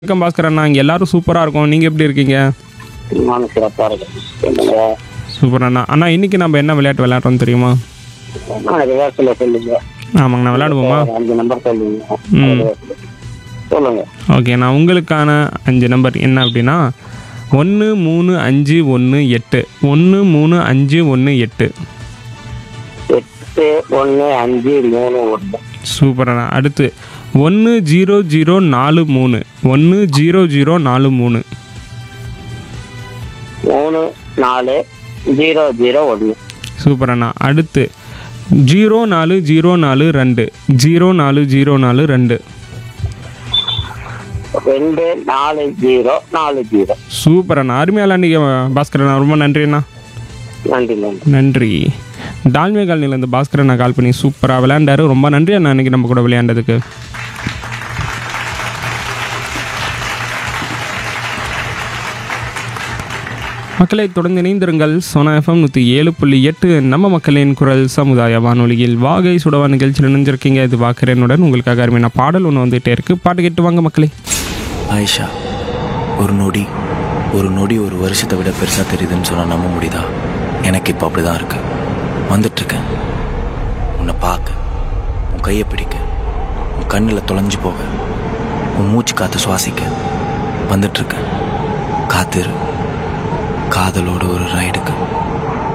வணக்கம் பாஸ்கர் அண்ணா இங்கே எல்லாரும் சூப்பராக இருக்கும் நீங்கள் எப்படி இருக்கீங்க நானும் சிறப்பாக இருக்கேன் சொல்லுங்க சூப்பர் அண்ணா அண்ணா இன்னைக்கு நம்ம என்ன விளையாட்டு விளையாடுறோம் தெரியுமா நான் ரிவர்ஸில் சொல்லுங்க ஆமாங்கண்ணா விளையாடுவோமா ஒரு அஞ்சு நம்பர் சொல்லுங்க ம். reverse. சொல்லுங்க ஓகே நான் உங்களுக்கான அஞ்சு நம்பர் என்ன அப்படின்னா ஒன்று மூணு அஞ்சு ஒன்று எட்டு ஒன்று மூணு அஞ்சு ஒன்று எட்டு எட்டு ஒன்று அஞ்சு மூணு ஒன்று சூப்பர் அண்ணா அடுத்து ஒன்று ஜீரோ ஜீரோ நாலு மூணு ஒன்று ஜீரோ ஜீரோ நாலு மூணு மூணு நாலு ஜீரோ ஜீரோ ஒன்று சூப்பர் அண்ணா அடுத்து ஜீரோ நாலு ஜீரோ நாலு ரெண்டு ஜீரோ நாலு ஜீரோ நாலு ரெண்டு ரெண்டு நாலு ஜீரோ நாலு ஜீரோ சூப்பர் அண்ணா அருமையாக நீங்கள் பாஸ்கர் அண்ணா ரொம்ப நன்றி அண்ணா நன்றி நன்றி நன்றி டால்மியா காலனிலேருந்து பாஸ்கர் அண்ணா கால் பண்ணி சூப்பராக விளையாண்டாரு ரொம்ப நன்றி அண்ணா இன்னைக்கு நம்ம கூட விளையாண்டதுக்கு மக்களை தொடர்ந்து இணைந்திருங்கள் சோனா எஃப்எம் நூற்றி ஏழு புள்ளி எட்டு நம்ம மக்களின் குரல் சமுதாய வானொலியில் வாகை சுடவா நிகழ்ச்சியில் இணைஞ்சிருக்கீங்க இது வாக்குறேனுடன் உங்களுக்காக அருமையான பாடல் ஒன்று வந்துகிட்டே இருக்கு பாட்டு கேட்டு வாங்க மக்களே ஆயிஷா ஒரு நொடி ஒரு நொடி ஒரு வருஷத்தை விட பெருசாக தெரியுதுன்னு சொன்னால் நம்ப முடியுதா எனக்கு இப்போ அப்படி தான் இருக்கு வந்துட்டுருக்கேன் உன்னை பார்க்க உன் கையை பிடிக்க உன் கண்ணில் தொலைஞ்சு போக உன் மூச்சு காற்று சுவாசிக்க வந்துட்டுருக்கேன் காத்திரு காதலோட ஒரு ரைடுக்கு